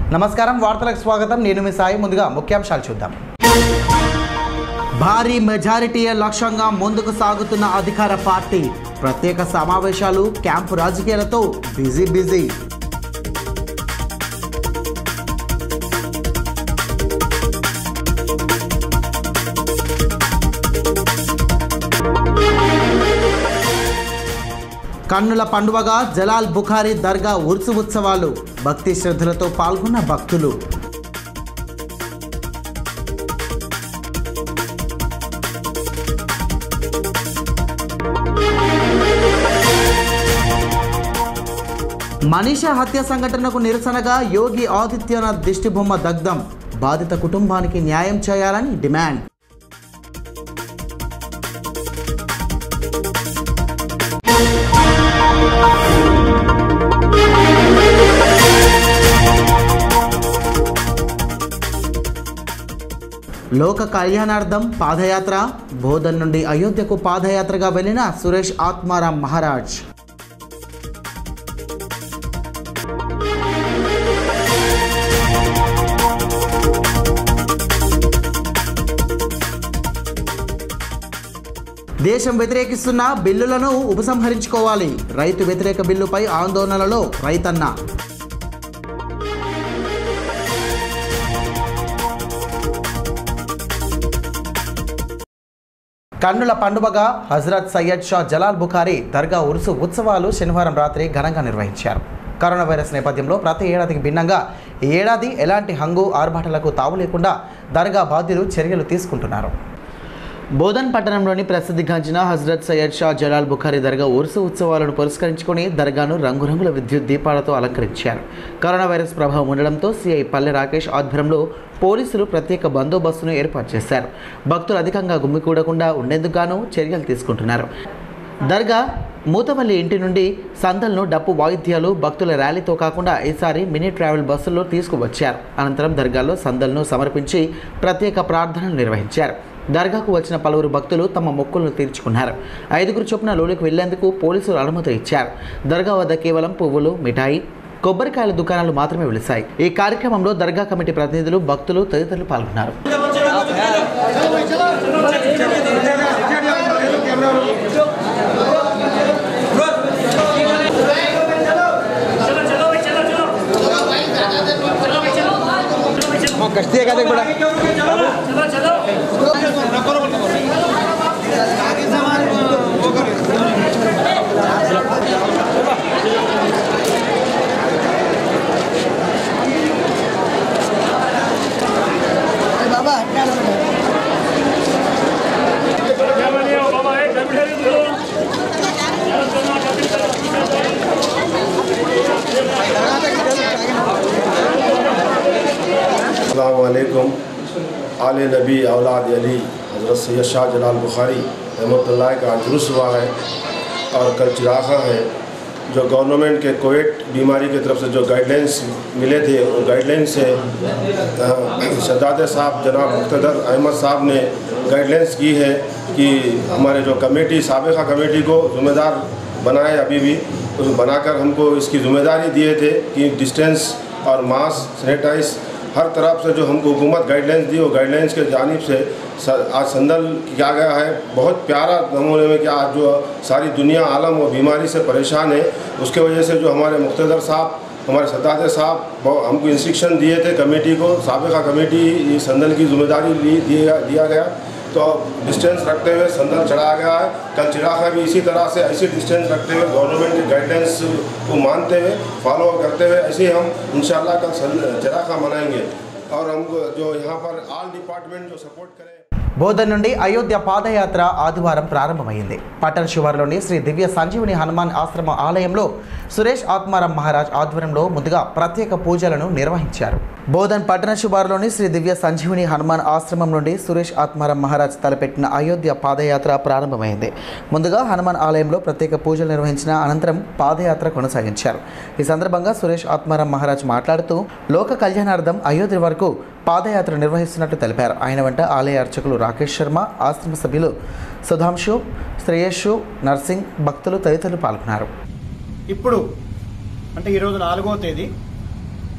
నమస్కారం వార్తలకు స్వాగతం నేను మీ సాయి ముందుగా ముఖ్యాంశాలు చూద్దాం భారీ మెజారిటీయే లక్ష్యంగా ముందుకు సాగుతున్న అధికార పార్టీ ప్రత్యేక సమావేశాలు క్యాంపు రాజకీయాలతో బిజీ బిజీ కన్నుల పండువగా జలాల్ బుఖారీ దర్గా ఉర్సు ఉత్సవాలు భక్తి శ్రద్ధలతో పాల్గొన్న భక్తులు మనీషా హత్య సంఘటనకు నిరసనగా యోగి ఆదిత్యనాథ్ దిష్టిబొమ్మ దగ్ధం బాధిత కుటుంబానికి న్యాయం చేయాలని డిమాండ్ లోక కళ్యాణార్థం పాదయాత్ర బోధన్ నుండి అయోధ్యకు పాదయాత్రగా వెళ్లిన సురేష్ ఆత్మారాం మహారాజ్ దేశం వ్యతిరేకిస్తున్న బిల్లులను ఉపసంహరించుకోవాలి రైతు వ్యతిరేక బిల్లుపై ఆందోళనలో రైతన్న కన్నుల పండుగగా హజరత్ సయ్యద్ షా జలాల్ బుఖారీ దర్గా ఉరుసు ఉత్సవాలు శనివారం రాత్రి ఘనంగా నిర్వహించారు కరోనా వైరస్ నేపథ్యంలో ప్రతి ఏడాదికి భిన్నంగా ఈ ఏడాది ఎలాంటి హంగు ఆర్భాటాలకు తావు లేకుండా దర్గా బాధ్యులు చర్యలు తీసుకుంటున్నారు బోధన్ పట్టణంలోని ప్రసిద్ధిగాంచిన హజరత్ సయ్యద్ షా జలాల్ బుఖారీ దర్గా ఉరుసు ఉత్సవాలను పురస్కరించుకొని దర్గాను రంగురంగుల విద్యుత్ దీపాలతో అలంకరించారు కరోనా వైరస్ ప్రభావం ఉండడంతో సిఐ పల్లె రాకేష్ ఆధ్వర్యంలో పోలీసులు ప్రత్యేక బందోబస్తును ఏర్పాటు చేశారు భక్తులు అధికంగా గుమ్మికూడకుండా ఉండేందుకు గాను చర్యలు తీసుకుంటున్నారు దర్గా మూతవల్లి ఇంటి నుండి సందల్ను డప్పు వాయిద్యాలు భక్తుల ర్యాలీతో కాకుండా ఈసారి మినీ ట్రావెల్ బస్సుల్లో తీసుకువచ్చారు అనంతరం దర్గాలో సందల్ను సమర్పించి ప్రత్యేక ప్రార్థనలు నిర్వహించారు దర్గాకు వచ్చిన పలువురు భక్తులు తమ మొక్కులను తీర్చుకున్నారు ఐదుగురు చొప్పున లోనికి వెళ్లేందుకు పోలీసులు అనుమతి ఇచ్చారు దర్గా వద్ద కేవలం పువ్వులు మిఠాయి కొబ్బరికాయల దుకాణాలు మాత్రమే వెలిశాయి ఈ కార్యక్రమంలో దర్గా కమిటీ ప్రతినిధులు భక్తులు తదితరులు పాల్గొన్నారు कश्ती है क्या देख बड़ा अल्लाम आल नबी औलाद अली हज़रत सैयद शाह जलाल बुखारी रहमतुल्लाह का जुलूस हुआ है और कल चिराखा है जो गवर्नमेंट के कोविड बीमारी की तरफ से जो गाइडलाइंस मिले थे उन गाइडलाइंस से शदाद साहब जनाब मुख्तदर अहमद साहब ने गाइडलाइंस की है कि हमारे जो कमेटी सबका कमेटी को ज़िम्मेदार बनाए अभी भी उस बनाकर हमको इसकी ज़िम्मेदारी दिए थे कि डिस्टेंस और मास्क सैनिटाइज हर तरफ से जो हमको हुकूमत गाइडलाइंस दी वो गाइडलाइंस के जानिब से स- आज संदल किया गया है बहुत प्यारा नमूने में कि आज जो सारी दुनिया आलम और बीमारी से परेशान है उसके वजह से जो हमारे मुख्तदर साहब हमारे सदात साहब बहु- हमको इंस्ट्रक्शन दिए थे कमेटी को सबका कमेटी ये संदल की जिम्मेदारी ली दिया दिया गया तो डिस्टेंस रखते हुए संदल चढ़ाया गया है कल चिराखा भी इसी तरह से ऐसी डिस्टेंस रखते हुए गवर्नमेंट की गाइडेंस को मानते हुए फॉलो करते हुए ऐसे ही हम इंशाल्लाह कल सन- चिराखा मनाएंगे और हमको जो यहाँ पर आल डिपार्टमेंट जो सपोर्ट करें బోధన్ నుండి అయోధ్య పాదయాత్ర ఆదివారం ప్రారంభమైంది పట్టణ శివారులోని శ్రీ దివ్య సంజీవుని హనుమాన్ ఆశ్రమ ఆలయంలో సురేష్ ఆత్మారాం మహారాజ్ ఆధ్వర్యంలో ముందుగా ప్రత్యేక పూజలను నిర్వహించారు బోధన్ పట్టణ శివారులోని శ్రీ దివ్య సంజీవుని హనుమాన్ ఆశ్రమం నుండి సురేష్ ఆత్మారాం మహారాజ్ తలపెట్టిన అయోధ్య పాదయాత్ర ప్రారంభమైంది ముందుగా హనుమాన్ ఆలయంలో ప్రత్యేక పూజలు నిర్వహించిన అనంతరం పాదయాత్ర కొనసాగించారు ఈ సందర్భంగా సురేష్ ఆత్మారాం మహారాజ్ మాట్లాడుతూ లోక కళ్యాణార్థం అయోధ్య వరకు పాదయాత్ర నిర్వహిస్తున్నట్టు తెలిపారు ఆయన వెంట ఆలయ అర్చకులు రాకేష్ శర్మ ఆశ్రమ సభ్యులు సుధాంశు శ్రేయస్సు నర్సింగ్ భక్తులు తదితరులు పాల్గొన్నారు ఇప్పుడు అంటే ఈరోజు నాలుగో తేదీ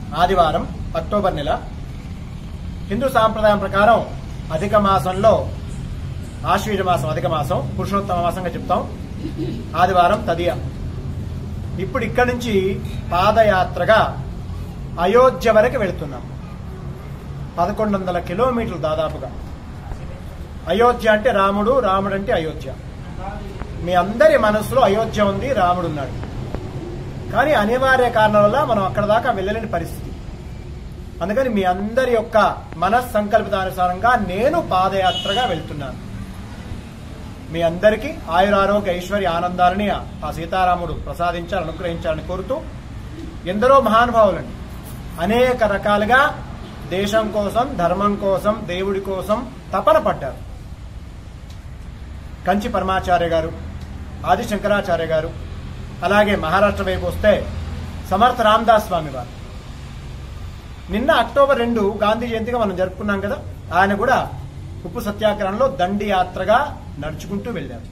ఆదివారం అక్టోబర్ నెల హిందూ సాంప్రదాయం ప్రకారం అధిక మాసంలో ఆశ్వీజ మాసం అధిక మాసం పురుషోత్తమ మాసంగా చెప్తాం ఆదివారం తదియ ఇప్పుడు ఇక్కడి నుంచి పాదయాత్రగా అయోధ్య వరకు వెళుతున్నాం పదకొండు వందల కిలోమీటర్లు దాదాపుగా అయోధ్య అంటే రాముడు రాముడు అంటే అయోధ్య మీ అందరి మనసులో అయోధ్య ఉంది రాముడు ఉన్నాడు కానీ అనివార్య కారణం వల్ల మనం అక్కడ దాకా వెళ్ళలేని పరిస్థితి అందుకని మీ అందరి యొక్క మనస్సంకల్పితానుసారంగా నేను పాదయాత్రగా వెళ్తున్నాను మీ అందరికీ ఆయురారోగ్య ఐశ్వర్య ఆనందాలని ఆ సీతారాముడు ప్రసాదించాలని అనుగ్రహించాలని కోరుతూ ఎందరో మహానుభావులండి అనేక రకాలుగా దేశం కోసం ధర్మం కోసం దేవుడి కోసం తపన పడ్డారు కంచి పరమాచార్య గారు ఆది శంకరాచార్య గారు అలాగే మహారాష్ట్ర వైపు వస్తే సమర్థ రామదాస్ స్వామి వారు నిన్న అక్టోబర్ రెండు గాంధీ జయంతిగా మనం జరుపుకున్నాం కదా ఆయన కూడా ఉప్పు సత్యాగ్రహంలో దండి యాత్రగా నడుచుకుంటూ వెళ్ళారు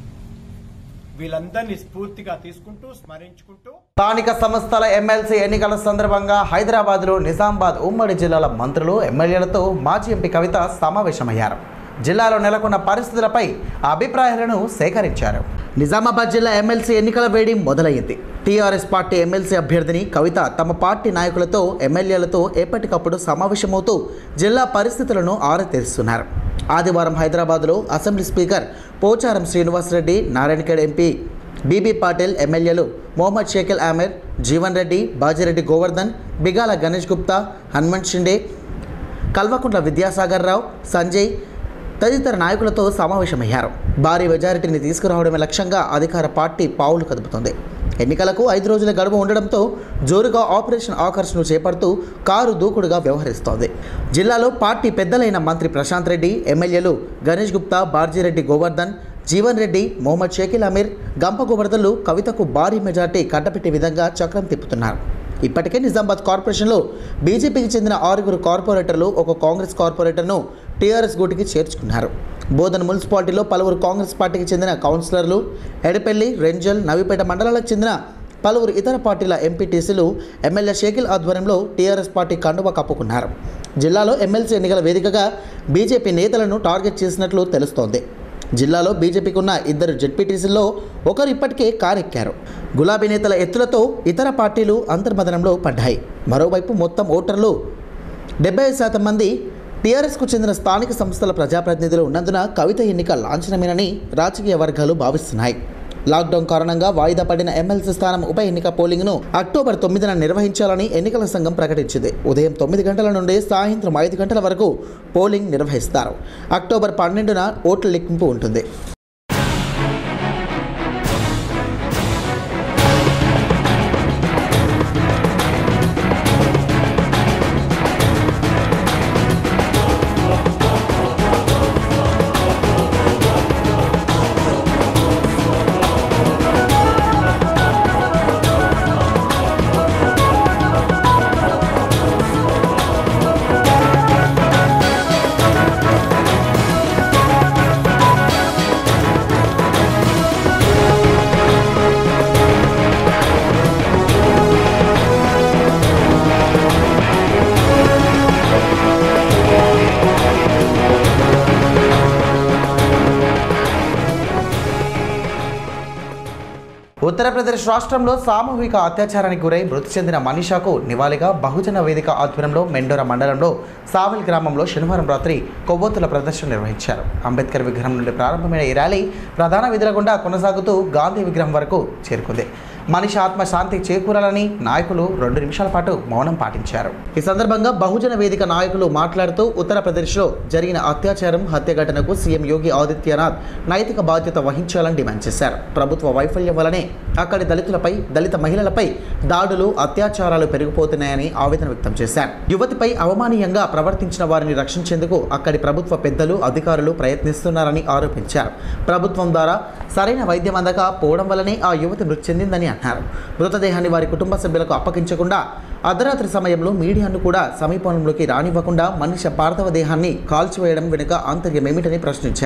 వీళ్ళందరినీ స్ఫూర్తిగా తీసుకుంటూ స్మరించుకుంటూ స్థానిక సంస్థల ఎమ్మెల్సీ ఎన్నికల సందర్భంగా హైదరాబాద్లో నిజామాబాద్ ఉమ్మడి జిల్లాల మంత్రులు ఎమ్మెల్యేలతో మాజీ ఎంపీ కవిత సమావేశమయ్యారు జిల్లాలో నెలకొన్న పరిస్థితులపై అభిప్రాయాలను సేకరించారు నిజామాబాద్ జిల్లా ఎమ్మెల్సీ ఎన్నికల వేడి మొదలైంది టీఆర్ఎస్ పార్టీ ఎమ్మెల్సీ అభ్యర్థిని కవిత తమ పార్టీ నాయకులతో ఎమ్మెల్యేలతో ఎప్పటికప్పుడు సమావేశమవుతూ జిల్లా పరిస్థితులను ఆరా తీస్తున్నారు ఆదివారం హైదరాబాద్లో assembly speaker Pocharam Srinivasa Reddy Narayankhed MP BB Patil ఎమ్మెల్యేలు మొహమ్మద్ షేకిల్ ఆమెర్ జీవన్ రెడ్డి బాజిరెడ్డి గోవర్ధన్ బిగాల గణేష్ గుప్తా హనుమంత్ షిండే కల్వకుంట్ల విద్యాసాగర్ రావు సంజయ్ తదితర నాయకులతో సమావేశమయ్యారు భారీ మెజారిటీని తీసుకురావడమే లక్ష్యంగా అధికార పార్టీ పావులు కదుపుతోంది ఎన్నికలకు ఐదు రోజుల గడువు ఉండడంతో జోరుగా ఆపరేషన్ ఆకర్షణ చేపడుతూ కారు దూకుడుగా వ్యవహరిస్తోంది జిల్లాలో పార్టీ పెద్దలైన మంత్రి ప్రశాంత్ రెడ్డి ఎమ్మెల్యేలు గణేష్ గుప్తా బార్జీరెడ్డి గోవర్ధన్ జీవన్ రెడ్డి మొహమ్మద్ షకీల్ అమీర్ గంప గోవర్ధన్లు కవితకు భారీ మెజార్టీ కట్టపెట్టే విధంగా చక్రం తిప్పుతున్నారు ఇప్పటికే నిజామాబాద్ కార్పొరేషన్లో బీజేపీకి చెందిన ఆరుగురు కార్పొరేటర్లు ఒక కాంగ్రెస్ కార్పొరేటర్ను టీఆర్ఎస్ గూటికి చేర్చుకున్నారు బోధన్ మున్సిపాలిటీలో పలువురు కాంగ్రెస్ పార్టీకి చెందిన కౌన్సిలర్లు ఎడపెల్లి రెంజల్ నవీపేట మండలాలకు చెందిన పలువురు ఇతర పార్టీల ఎంపీటీసీలు ఎమ్మెల్యే షేకిల్ ఆధ్వర్యంలో టీఆర్ఎస్ పార్టీ కండువా కప్పుకున్నారు జిల్లాలో ఎమ్మెల్సీ ఎన్నికల వేదికగా బీజేపీ నేతలను టార్గెట్ చేసినట్లు తెలుస్తోంది జిల్లాలో బీజేపీకి ఉన్న ఇద్దరు జెడ్పీటీసీల్లో ఒకరు ఇప్పటికే కారెక్కారు గులాబీ నేతల ఎత్తులతో ఇతర పార్టీలు అంతర్మదనంలో పడ్డాయి మరోవైపు మొత్తం ఓటర్లు డెబ్బై శాతం మంది టీఆర్ఎస్కు చెందిన స్థానిక సంస్థల ప్రజాప్రతినిధులు ఉన్నందున కవిత ఎన్నిక లాంఛనమేనని రాజకీయ వర్గాలు భావిస్తున్నాయి లాక్డౌన్ కారణంగా వాయిదా పడిన ఎమ్మెల్సీ స్థానం ఉప ఎన్నిక పోలింగ్ను అక్టోబర్ తొమ్మిదిన నిర్వహించాలని ఎన్నికల సంఘం ప్రకటించింది ఉదయం తొమ్మిది గంటల నుండి సాయంత్రం ఐదు గంటల వరకు పోలింగ్ నిర్వహిస్తారు అక్టోబర్ పన్నెండున ఓట్ల లెక్కింపు ఉంటుంది ఉత్తరప్రదేశ్ రాష్ట్రంలో సామూహిక అత్యాచారానికి గురై మృతి చెందిన మనీషాకు నివాళిగా బహుజన వేదిక ఆధ్వర్యంలో మెండోర మండలంలో సావిల్ గ్రామంలో శనివారం రాత్రి కొవ్వొత్తుల ప్రదర్శన నిర్వహించారు అంబేద్కర్ విగ్రహం నుండి ప్రారంభమైన ఈ ర్యాలీ ప్రధాన విధుల గుండా కొనసాగుతూ గాంధీ విగ్రహం వరకు చేరుకుంది మనిషి ఆత్మ శాంతి చేకూరాలని నాయకులు రెండు నిమిషాల పాటు మౌనం పాటించారు ఈ సందర్భంగా బహుజన వేదిక నాయకులు మాట్లాడుతూ ఉత్తరప్రదేశ్లో జరిగిన అత్యాచారం హత్య ఘటనకు సీఎం యోగి ఆదిత్యనాథ్ నైతిక బాధ్యత వహించాలని డిమాండ్ చేశారు ప్రభుత్వ వైఫల్యం వల్లనే అక్కడి దళితులపై దళిత మహిళలపై దాడులు అత్యాచారాలు పెరిగిపోతున్నాయని ఆవేదన వ్యక్తం చేశారు యువతిపై అవమానీయంగా ప్రవర్తించిన వారిని రక్షించేందుకు అక్కడి ప్రభుత్వ పెద్దలు అధికారులు ప్రయత్నిస్తున్నారని ఆరోపించారు ప్రభుత్వం ద్వారా సరైన వైద్యం అందక పోవడం వల్లనే ఆ యువతి మృతి చెందిందని అన్నారు మృతదేహాన్ని వారి కుటుంబ సభ్యులకు అప్పగించకుండా అర్ధరాత్రి సమయంలో మీడియాను కూడా సమీపంలోకి రానివ్వకుండా మనిషి పార్థవ దేహాన్ని కాల్చివేయడం వెనుక ఆంతర్యమేమిటని ప్రశ్నించారు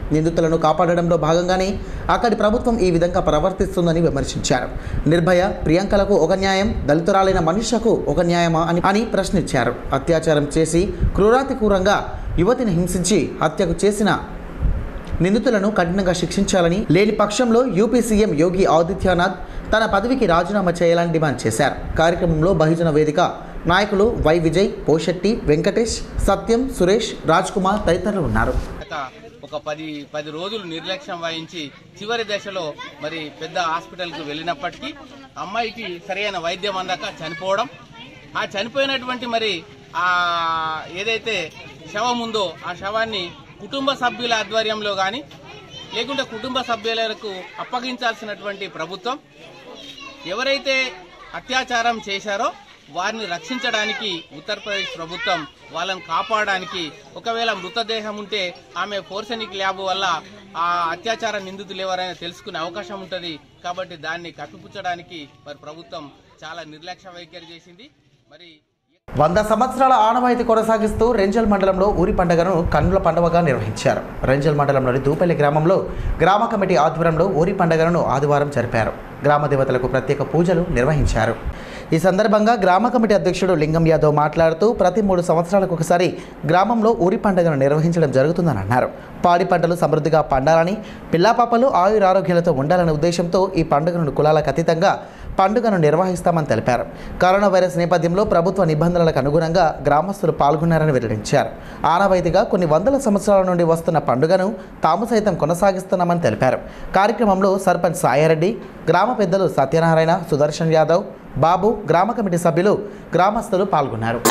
నిందితులను కాపాడడంలో భాగంగానే అక్కడి ప్రభుత్వం ఈ విధంగా ప్రవర్తిస్తుందని విమర్శించారు నిర్భయ ప్రియాంకలకు ఒక న్యాయం దళితురాలైన మనుష్యకు ఒక న్యాయమా అని అని ప్రశ్నించారు అత్యాచారం చేసి క్రూరాతి క్రూరంగా యువతిని హింసించి హత్యకు చేసిన నిందితులను కఠినంగా శిక్షించాలని లేని పక్షంలో యూపీ సీఎం యోగి ఆదిత్యనాథ్ తన పదవికి రాజీనామా చేయాలని డిమాండ్ చేశారు కార్యక్రమంలో బహుజన వేదిక నాయకులు వై విజయ్ పోషెట్టి వెంకటేష్ సత్యం సురేష్ రాజ్ కుమార్ తదితరులు ఉన్నారు గత ఒక పది పది రోజులు నిర్లక్ష్యం వహించి చివరి దశలో మరి పెద్ద హాస్పిటల్కి వెళ్ళినప్పటికీ అమ్మాయికి సరైన వైద్యం అందాక చనిపోవడం ఆ చనిపోయినటువంటి మరి ఆ ఏదైతే శవం ఉందో ఆ శవాన్ని కుటుంబ సభ్యుల ఆధ్వర్యంలో కానీ లేకుంటే కుటుంబ సభ్యులకు అప్పగించాల్సినటువంటి ప్రభుత్వం ఎవరైతే అత్యాచారం చేశారో వారిని రక్షించడానికి ఉత్తరప్రదేశ్ ప్రభుత్వం వాళ్ళని కాపాడడానికి ఒకవేళ మృతదేహం ఉంటే ఆమె ఫోర్సెనిక్ ల్యాబ్ వల్ల ఆ అత్యాచార నిందితులు ఎవరైనా తెలుసుకునే అవకాశం ఉంటుంది కాబట్టి దాన్ని కప్పిపుచ్చడానికి మరి ప్రభుత్వం చాలా నిర్లక్ష్య వైఖరి చేసింది మరి వంద సంవత్సరాల ఆనవాయితీ కొనసాగిస్తూ రెంజల్ మండలంలో ఊరి పండుగను కన్నుల పండుగగా నిర్వహించారు రెంజల్ మండలంలోని దూపల్లి గ్రామంలో గ్రామ కమిటీ ఆధ్వర్యంలో ఊరి పండుగను ఆదివారం జరిపారు గ్రామ దేవతలకు ప్రత్యేక పూజలు నిర్వహించారు ఈ సందర్భంగా గ్రామ కమిటీ అధ్యక్షుడు లింగం యాదవ్ మాట్లాడుతూ ప్రతి మూడు సంవత్సరాలకు ఒకసారి గ్రామంలో ఊరి పండుగను నిర్వహించడం జరుగుతుందని అన్నారు పాడి పంటలు సమృద్ధిగా పండాలని పిల్లాపాపలు ఆయురారోగ్యాలతో ఉండాలనే ఉద్దేశంతో ఈ పండుగను కులాలకు అతీతంగా పండుగను నిర్వహిస్తామని తెలిపారు కరోనా వైరస్ నేపథ్యంలో ప్రభుత్వ నిబంధనలకు అనుగుణంగా గ్రామస్తులు పాల్గొన్నారని వెల్లడించారు ఆనవాయితీగా కొన్ని వందల సంవత్సరాల నుండి వస్తున్న పండుగను తాము సైతం కొనసాగిస్తున్నామని తెలిపారు కార్యక్రమంలో సర్పంచ్ సాయారెడ్డి గ్రామ పెద్దలు సత్యనారాయణ సుదర్శన్ యాదవ్ బాబు గ్రామ కమిటీ సభ్యులు గ్రామస్తులు పాల్గొన్నారు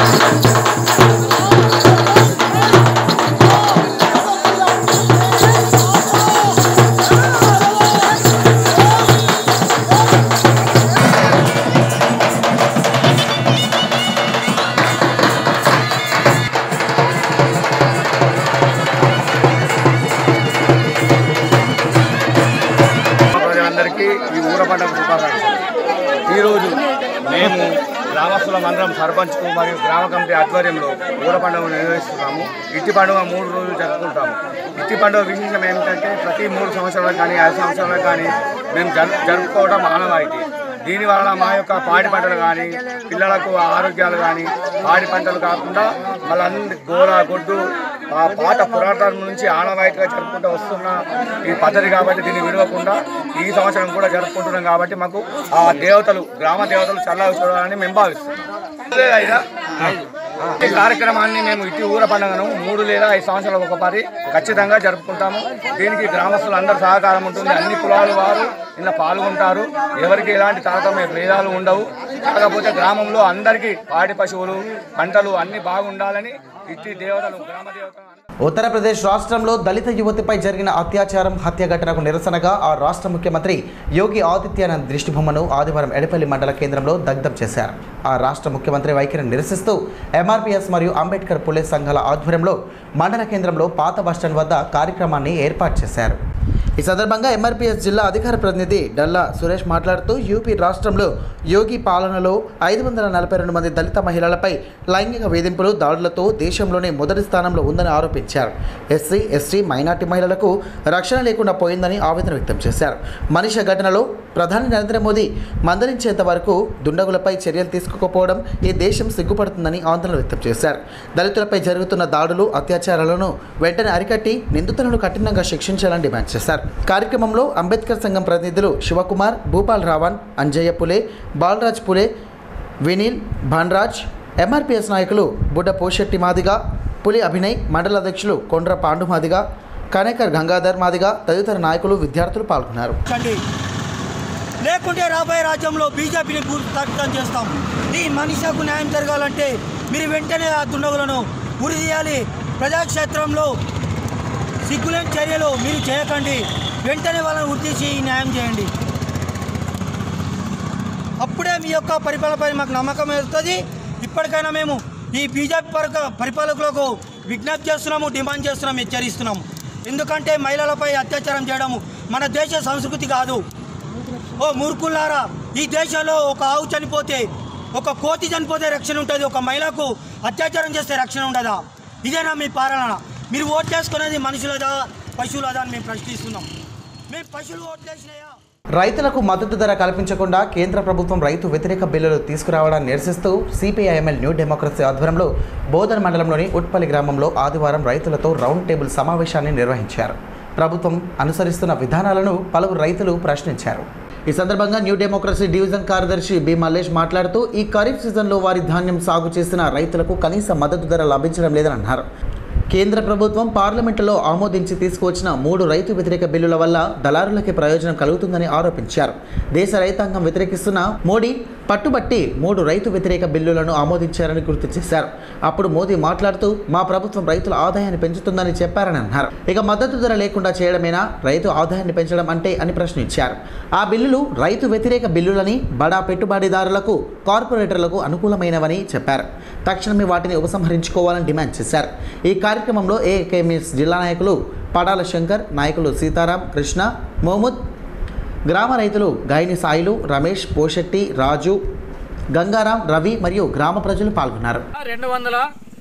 ప్రజలందరికీ ఈ ఊర పండుగ శుభాకాంక్షలు ఈరోజు మేము గ్రామస్తుల మండలం సర్పంచ్కు మరియు గ్రామ కమిటీ ఆధ్వర్యంలో ఊర పండుగ నిర్వహిస్తున్నాము ఇట్టి పండుగ మూడు రోజులు జరుపుకుంటాము ఇట్టి పండుగ విశేషం ఏమిటంటే ప్రతి మూడు సంవత్సరాలకు కానీ ఐదు సంవత్సరాలకు కానీ మేము జరు జరుపుకోవడం ఆనవాయితీ దీనివల్ల మా యొక్క పాడి పంటలు కానీ పిల్లలకు ఆరోగ్యాలు కానీ పాడి పంటలు కాకుండా మళ్ళీ గోర గొడ్డు ఆ పాత పురాతనం నుంచి ఆనవాయితీగా జరుపుకుంటూ వస్తున్న ఈ పద్ధతి కాబట్టి దీన్ని విడవకుండా ఈ సంవత్సరం కూడా జరుపుకుంటున్నాం కాబట్టి మాకు ఆ దేవతలు గ్రామ దేవతలు చల్లగా చూడాలని మేము భావిస్తున్నాం లేదా ఈ కార్యక్రమాన్ని మేము ఇటు ఊర పండుగను మూడు లేదా ఐదు సంవత్సరాలకు ఒకసారి ఖచ్చితంగా జరుపుకుంటాము దీనికి గ్రామస్తులు అందరూ సహకారం ఉంటుంది అన్ని కులాల వారు ఇలా పాల్గొంటారు ఎవరికి ఎలాంటి తారతమ్య భేదాలు ఉండవు కాకపోతే గ్రామంలో అందరికీ పాడి పశువులు పంటలు అన్ని బాగుండాలని ఇట్టి దేవతలు గ్రామ దేవతలు ఉత్తరప్రదేశ్ రాష్ట్రంలో దళిత యువతిపై జరిగిన అత్యాచారం హత్య ఘటనకు నిరసనగా ఆ రాష్ట్ర ముఖ్యమంత్రి యోగి ఆదిత్యనాథ్ దిష్టిబొమ్మను ఆదివారం ఎడపల్లి మండల కేంద్రంలో దగ్ధం చేశారు ఆ రాష్ట్ర ముఖ్యమంత్రి వైఖరిని నిరసిస్తూ ఎంఆర్పీఎస్ మరియు అంబేద్కర్ పులే సంఘాల ఆధ్వర్యంలో మండల కేంద్రంలో పాత బస్టాండ్ వద్ద కార్యక్రమాన్ని ఏర్పాటు చేశారు ఈ సందర్భంగా ఎంఆర్పీఎస్ జిల్లా అధికార ప్రతినిధి డల్లా సురేష్ మాట్లాడుతూ యూపీ రాష్ట్రంలో యోగి పాలనలో ఐదు వందల నలభై రెండు మంది దళిత మహిళలపై లైంగిక వేధింపులు దాడులతో దేశంలోనే మొదటి స్థానంలో ఉందని ఆరోపించారు ఎస్సీ ఎస్టీ మైనార్టీ మహిళలకు రక్షణ లేకుండా పోయిందని ఆవేదన వ్యక్తం చేశారు మనిషి ఘటనలో ప్రధాని నరేంద్ర మోదీ మందలించేంత వరకు దుండగులపై చర్యలు తీసుకోకపోవడం ఈ దేశం సిగ్గుపడుతుందని ఆందోళన వ్యక్తం చేశారు దళితులపై జరుగుతున్న దాడులు అత్యాచారాలను వెంటనే అరికట్టి నిందితులను కఠినంగా శిక్షించాలని డిమాండ్ చేశారు కార్యక్రమంలో అంబేద్కర్ సంఘం ప్రతినిధులు శివకుమార్ భూపాల్ రావణ్ అంజయ్య పులే బాలరాజ్ పులే వినీల్ భాన్రాజ్ ఎంఆర్పిఎస్ నాయకులు బుడ్డ పోషెట్టి మాదిగా పులి అభినయ్ మండల అధ్యక్షులు కొండ్ర పాండు మాదిగా కనేకర్ గంగాధర్ మాదిగా తదితర నాయకులు విద్యార్థులు పాల్గొన్నారు కండి లేకుంటే రాబోయే రాజ్యంలో బీజేపీని పూర్తితం చేస్తాం ఈ మనిషికు న్యాయం జరగాలంటే మీరు వెంటనే ఆ దుండగులను ఉరి తీయాలి ప్రజాక్షేత్రంలో సిగ్గులేని చర్యలు మీరు చేయకండి వెంటనే వాళ్ళని ఉరి తీసి న్యాయం చేయండి అప్పుడే మీ యొక్క పరిపాలనపై మాకు నమ్మకం వస్తుంది ఇప్పటికైనా మేము ఈ బీజేపీ పరక పరిపాలకులకు విజ్ఞప్తి చేస్తున్నాము డిమాండ్ చేస్తున్నాము హెచ్చరిస్తున్నాము ఎందుకంటే మహిళలపై అత్యాచారం చేయడము మన దేశ సంస్కృతి కాదు ఓ మూర్ఖులారా ఈ దేశంలో ఒక ఆవు చనిపోతే ఒక కోతి చనిపోతే రక్షణ ఉంటుంది ఒక మహిళకు అత్యాచారం చేస్తే రక్షణ ఉండదా ఇదేనా మీ పాలన మీరు ఓట్ చేసుకునేది మనుషులదా పశువులు అదా అని మేము ప్రశ్నిస్తున్నాం మేము పశువులు ఓట్లేసినాయా రైతులకు మద్దతు ధర కల్పించకుండా కేంద్ర ప్రభుత్వం రైతు వ్యతిరేక బిల్లులు తీసుకురావడాన్ని నిరసిస్తూ సిపిఐఎంఎల్ న్యూ డెమోక్రసీ ఆధ్వర్యంలో బోధన్ మండలంలోని ఉట్పల్లి గ్రామంలో ఆదివారం రైతులతో రౌండ్ టేబుల్ సమావేశాన్ని నిర్వహించారు ప్రభుత్వం అనుసరిస్తున్న విధానాలను పలువురు రైతులు ప్రశ్నించారు ఈ సందర్భంగా న్యూ డెమోక్రసీ డివిజన్ కార్యదర్శి బి మల్లేష్ మాట్లాడుతూ ఈ ఖరీఫ్ సీజన్లో వారి ధాన్యం సాగు చేసిన రైతులకు కనీస మద్దతు ధర లభించడం లేదని అన్నారు కేంద్ర ప్రభుత్వం పార్లమెంటులో ఆమోదించి తీసుకువచ్చిన మూడు రైతు వ్యతిరేక బిల్లుల వల్ల దళారులకే ప్రయోజనం కలుగుతుందని ఆరోపించారు దేశ రైతాంగం వ్యతిరేకిస్తున్న మోడీ పట్టుబట్టి మూడు రైతు వ్యతిరేక బిల్లులను ఆమోదించారని గుర్తు చేశారు అప్పుడు మోదీ మాట్లాడుతూ మా ప్రభుత్వం రైతుల ఆదాయాన్ని పెంచుతుందని చెప్పారని అన్నారు ఇక మద్దతు ధర లేకుండా చేయడమేనా రైతు ఆదాయాన్ని పెంచడం అంటే అని ప్రశ్నించారు ఆ బిల్లులు రైతు వ్యతిరేక బిల్లులని బడా పెట్టుబడిదారులకు కార్పొరేటర్లకు అనుకూలమైనవని చెప్పారు తక్షణమే వాటిని ఉపసంహరించుకోవాలని డిమాండ్ చేశారు ఈ కార్యక్రమంలో ఏకేఎంఎస్ జిల్లా నాయకులు పడాల శంకర్ నాయకులు సీతారాం కృష్ణ మోముద్ గ్రామ రైతులు గాయని సాయిలు రమేష్ పోషెట్టి రాజు గంగారాం రవి మరియు గ్రామ ప్రజలు పాల్గొన్నారు రెండు వందల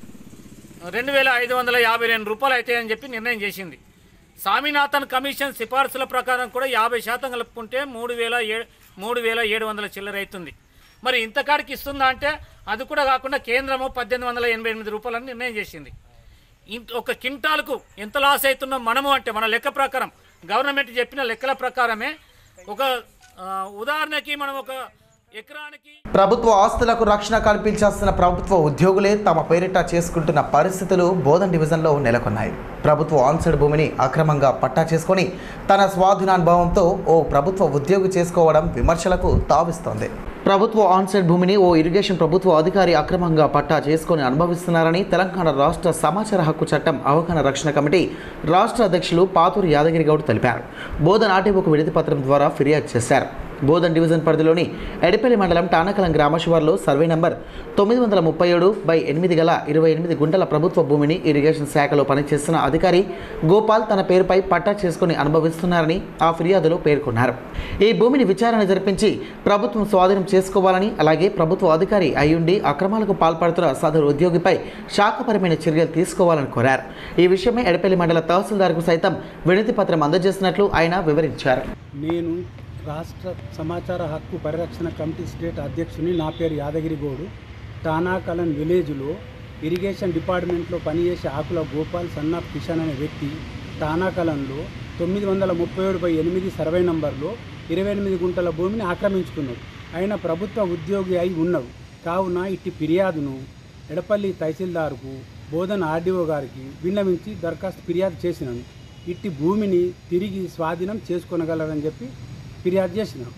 రెండు వేల ఐదు వందల యాభై రెండు రూపాయలు అవుతాయని చెప్పి నిర్ణయం చేసింది స్వామినాథన్ కమిషన్ సిఫార్సుల ప్రకారం కూడా యాభై శాతం కలుపుకుంటే మూడు వేల ఏ మూడు వేల ఏడు వందల చిల్లర అవుతుంది మరి ఇంతకాడికి ఇస్తుందా అంటే అది కూడా కాకుండా కేంద్రము పద్దెనిమిది వందల ఎనభై ఎనిమిది రూపాయలని నిర్ణయం చేసింది ఇంత ఒక కింటాల్కు ఎంత లాస్ అవుతున్నాం మనము అంటే మన లెక్క ప్రకారం గవర్నమెంట్ చెప్పిన లెక్కల ప్రకారమే ఒక ఆ, ఉదాహరణకి మనం ఒక ఎకరానికి ప్రభుత్వ ఆస్తులకు రక్షణ కల్పించాల్సిన ప్రభుత్వ ఉద్యోగులే తమ పేరిట చేసుకుంటున్న పరిస్థితులు బోధన్ డివిజన్లో నెలకొన్నాయి ప్రభుత్వ ఆన్సైడ్ భూమిని అక్రమంగా పట్టా చేసుకొని తన స్వాధీనానుభవంతో ఓ ప్రభుత్వ ఉద్యోగి చేసుకోవడం విమర్శలకు తావిస్తోంది ప్రభుత్వ ఆన్సైడ్ భూమిని ఓ ఇరిగేషన్ ప్రభుత్వ అధికారి అక్రమంగా పట్టా చేసుకొని అనుభవిస్తున్నారని తెలంగాణ రాష్ట్ర సమాచార హక్కు చట్టం అవగాహన రక్షణ కమిటీ రాష్ట్ర అధ్యక్షులు పాతూరి యాదగిరి గౌడ్ తెలిపారు బోధన్ ఆర్టీఓకు విడతి పత్రం ద్వారా ఫిర్యాదు చేశారు బోధన్ డివిజన్ పరిధిలోని ఎడిపల్లి మండలం టానకలం గ్రామ శివార్లో సర్వే నంబర్ తొమ్మిది వందల ముప్పై ఏడు బై ఎనిమిది గల ఇరవై ఎనిమిది గుంటల ప్రభుత్వ భూమిని ఇరిగేషన్ శాఖలో పనిచేస్తున్న అధికారి గోపాల్ తన పేరుపై పట్టా చేసుకుని అనుభవిస్తున్నారని ఆ ఫిర్యాదులో పేర్కొన్నారు ఈ భూమిని విచారణ జరిపించి ప్రభుత్వం స్వాధీనం చేసుకోవాలని అలాగే ప్రభుత్వ అధికారి అయ్యుండి అక్రమాలకు పాల్పడుతున్న సదరు ఉద్యోగిపై శాఖపరమైన చర్యలు తీసుకోవాలని కోరారు ఈ విషయమై ఎడపల్లి మండల తహసీల్దార్కు సైతం వినతి పత్రం అందజేసినట్లు ఆయన వివరించారు నేను రాష్ట్ర సమాచార హక్కు పరిరక్షణ కమిటీ స్టేట్ అధ్యక్షుని నా పేరు యాదగిరి గౌడు టానాకలన్ విలేజ్లో ఇరిగేషన్ డిపార్ట్మెంట్లో పనిచేసే ఆకుల గోపాల్ సన్నాఫ్ కిషన్ అనే వ్యక్తి టానాకలంలో తొమ్మిది వందల ముప్పై ఏడు బై ఎనిమిది సర్వే నంబర్లో ఇరవై ఎనిమిది గుంటల భూమిని ఆక్రమించుకున్నాడు ఆయన ప్రభుత్వ ఉద్యోగి అయి ఉన్నవు కావున ఇట్టి ఫిర్యాదును ఎడపల్లి తహసీల్దార్కు బోధన ఆర్డీఓ గారికి విన్నవించి దరఖాస్తు ఫిర్యాదు చేసినాను ఇట్టి భూమిని తిరిగి స్వాధీనం చేసుకొనగలరని చెప్పి ఫిర్యాదు చేసినాం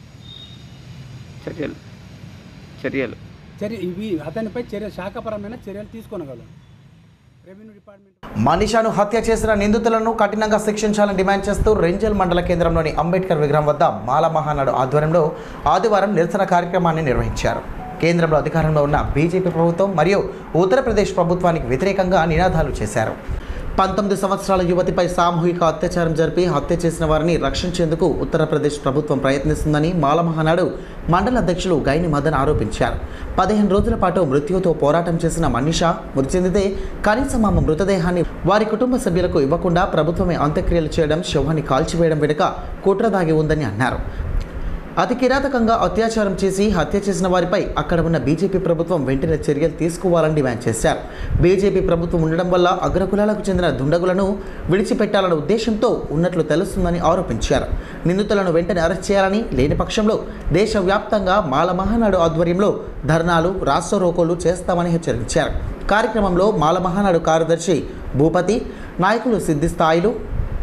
చర్యలు చర్యలు చర్య ఇవి అతనిపై చర్య శాఖపరమైన చర్యలు తీసుకొనగలం రెవెన్యూ డిపార్ట్మెంట్ మనీషాను హత్య చేసిన నిందితులను కఠినంగా శిక్షించాలని డిమాండ్ చేస్తూ రెంజల్ మండల కేంద్రంలోని అంబేద్కర్ విగ్రహం వద్ద మాల మహానాడు ఆధ్వర్యంలో ఆదివారం నిరసన కార్యక్రమాన్ని నిర్వహించారు కేంద్రంలో అధికారంలో ఉన్న బీజేపీ ప్రభుత్వం మరియు ఉత్తరప్రదేశ్ ప్రభుత్వానికి వ్యతిరేకంగా నినాదాలు చేశారు పంతొమ్మిది సంవత్సరాల యువతిపై సామూహిక అత్యాచారం జరిపి హత్య చేసిన వారిని రక్షించేందుకు ఉత్తరప్రదేశ్ ప్రభుత్వం ప్రయత్నిస్తుందని మాలమహానాడు మండల అధ్యక్షులు గైని మదన్ ఆరోపించారు పదిహేను రోజుల పాటు మృత్యుతో పోరాటం చేసిన మనీషా మృతి చెందితే కనీసం ఆమె మృతదేహాన్ని వారి కుటుంబ సభ్యులకు ఇవ్వకుండా ప్రభుత్వమే అంత్యక్రియలు చేయడం శవాన్ని కాల్చివేయడం వెనుక కుట్ర దాగి ఉందని అన్నారు అతి కిరాతకంగా అత్యాచారం చేసి హత్య చేసిన వారిపై అక్కడ ఉన్న బీజేపీ ప్రభుత్వం వెంటనే చర్యలు తీసుకోవాలని డిమాండ్ చేశారు బీజేపీ ప్రభుత్వం ఉండడం వల్ల అగ్రకులాలకు చెందిన దుండగులను విడిచిపెట్టాలన్న ఉద్దేశంతో ఉన్నట్లు తెలుస్తుందని ఆరోపించారు నిందితులను వెంటనే అరెస్ట్ చేయాలని లేని పక్షంలో దేశవ్యాప్తంగా మాల మహానాడు ఆధ్వర్యంలో ధర్నాలు రాష్ట్రోకోలు చేస్తామని హెచ్చరించారు కార్యక్రమంలో మాల మహానాడు కార్యదర్శి భూపతి నాయకులు సిద్ధి స్థాయిలు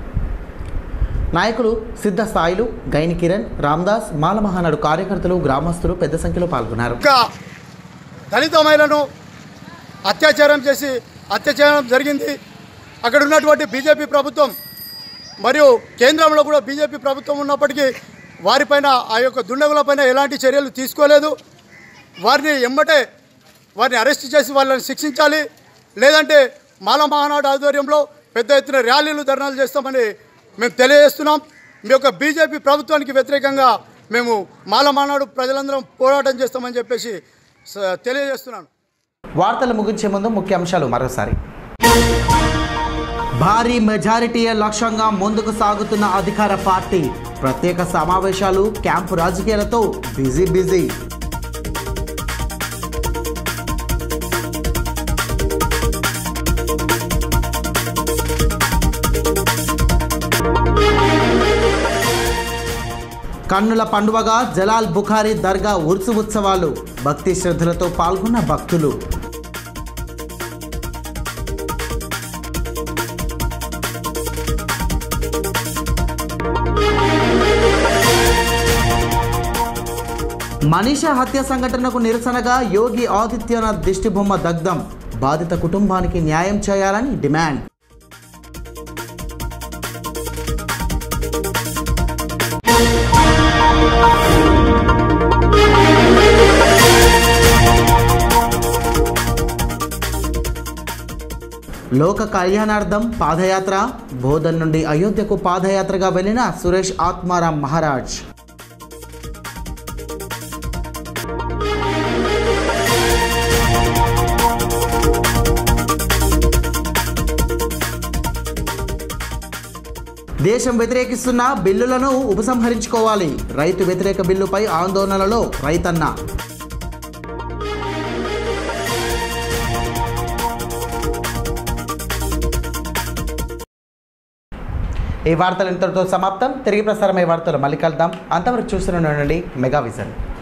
నాయకులు సిద్ధ స్థాయిలు గైని కిరణ్ రామ్దాస్ మాల మహానాడు కార్యకర్తలు గ్రామస్తులు పెద్ద సంఖ్యలో పాల్గొన్నారు ఒక దళిత మహిళను అత్యాచారం చేసి హత్య చేయడం జరిగింది అక్కడ ఉన్నటువంటి బీజేపీ ప్రభుత్వం మరియు కేంద్రంలో కూడా బీజేపీ ప్రభుత్వం ఉన్నప్పటికీ వారిపైన ఆ యొక్క దుండగులపైన ఎలాంటి చర్యలు తీసుకోలేదు వారిని ఎమ్మటే వారిని అరెస్ట్ చేసి వాళ్ళని శిక్షించాలి లేదంటే మాల మహానాడు ఆధ్వర్యంలో పెద్ద ఎత్తున ర్యాలీలు ధర్నాలు చేస్తామని మేము తెలియజేస్తున్నాం మీ యొక్క బీజేపీ ప్రభుత్వానికి వ్యతిరేకంగా మేము మాల మహానాడు ప్రజలందరం పోరాటం చేస్తామని చెప్పేసి స- తెలియజేస్తున్నాను వార్తలు ముగించే ముందు ముఖ్యాంశాలు మరోసారి భారీ మెజారిటీయే లక్ష్యంగా ముందుకు సాగుతున్న అధికార పార్టీ ప్రత్యేక సమావేశాలు క్యాంపు రాజకీయాలతో బిజీ బిజీ కన్నుల పండువగా జలాల్ బుఖారీ దర్గా ఉర్సు ఉత్సవాలు భక్తి శ్రద్ధలతో పాల్గొన్న భక్తులు మనీషా హత్య సంఘటనకు నిరసనగా యోగి ఆదిత్యనాథ్ దిష్టిబొమ్మ దగ్ధం బాధిత కుటుంబానికి న్యాయం చేయాలని డిమాండ్ లోక కళ్యాణార్థం పాదయాత్ర బోధన్ నుండి అయోధ్యకు పాదయాత్రగా వెళ్లిన సురేష్ ఆత్మారాం మహారాజ్ దేశం వ్యతిరేకిస్తున్న బిల్లులను ఉపసంహరించుకోవాలి రైతు వ్యతిరేక బిల్లుపై ఆందోళనలో రైతన్న ఈ వార్తలు ఇంతటితో సమాప్తం తిరిగి ప్రసారమయ్యే వార్తలు మళ్ళీ కలుద్దాం అంతవరకు చూస్తూనే ఉండండి మెగా విజన్